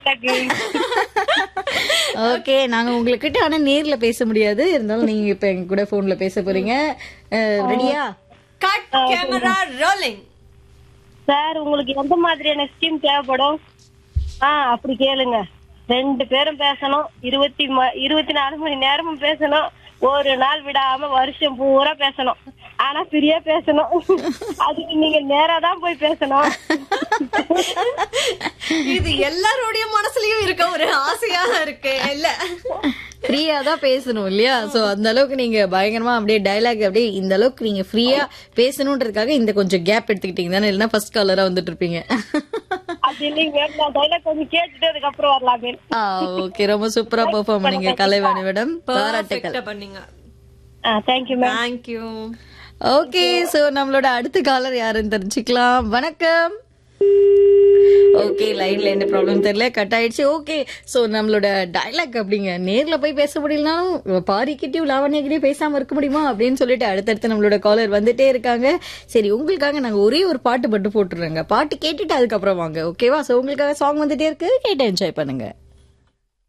okay நாங்க உங்ககிட்ட ஆனா நேர்ல பேச முடியாது இருந்தாலும் நீங்க இப்ப எங்க கூட போன்ல பேச போறீங்க ரெடியா கட் கேமரா ரோலிங் சார் உங்களுக்கு எந்த மாதிரியான ஸ்கீம் தேவைப்படும் ஆ அப்படி கேளுங்க ரெண்டு பேரும் பேசணும் இருபத்தி ம- இருபத்தி நாலு மணி நேரமும் பேசணும் ஒரு நாள் விடாம வருஷம் பூரா பேசணும் ஆனா ஃப்ரீயா பேசணும் அதுக்கு நீங்க நேரா தான் போய் பேசணும் இது எல்லாருடைய மனசுலயும் இருக்க ஒரு ஆசையா இருக்கு இல்ல ஃப்ரீயா தான் பேசணும் இல்லையா சோ அந்த அளவுக்கு நீங்க பயங்கரமா அப்படியே டயலாக் அப்படியே இந்த அளவுக்கு நீங்க ஃப்ரீயா பேசணுன்றதுக்காக இந்த கொஞ்சம் கேப் எடுத்துக்கிட்டீங்க தானே இல்லைன்னா ஃபர்ஸ்ட் காலரா வந்துட்டு இருப்பீங்க அது இல்லைங்க நான் டைலாக் கொஞ்சம் கேட்டுட்டு அதுக்கப்புறம் வரலாமே ஓகே ரொம்ப சூப்பரா பெர்ஃபார்ம் பண்ணீங்க கலைவாணி மேடம் பாராட்டுகள் Perfect ஆ பண்ணீங்க thank you ma'am thank you okay so நம்மளோட அடுத்த காலர் யாருன்னு தெரிஞ்சுக்கலாம் வணக்கம் ஓகே லைன்ல என்ன ப்ராப்ளம் தெரியல கட் ஆயிடுச்சு ஓகே சோ நம்மளோட டயலாக் அப்படிங்க நேர்ல போய் பேச முடியலனாலும் பாரிக்கிட்டயும் லாவண்யகிட்டயும் பேசாம இருக்க முடியுமா அப்படின்னு சொல்லிட்டு அடுத்தடுத்து நம்மளோட காலர் வந்துட்டே இருக்காங்க சரி உங்களுக்காக நாங்க ஒரே ஒரு பாட்டு மட்டும் போட்டுருங்க பாட்டு கேட்டுட்டு அதுக்கப்புறம் வாங்க ஓகேவா சோ உங்களுக்காக சாங் வந்துட்டே இருக்கு கேட்டு என்ஜாய் பண்ணுங்க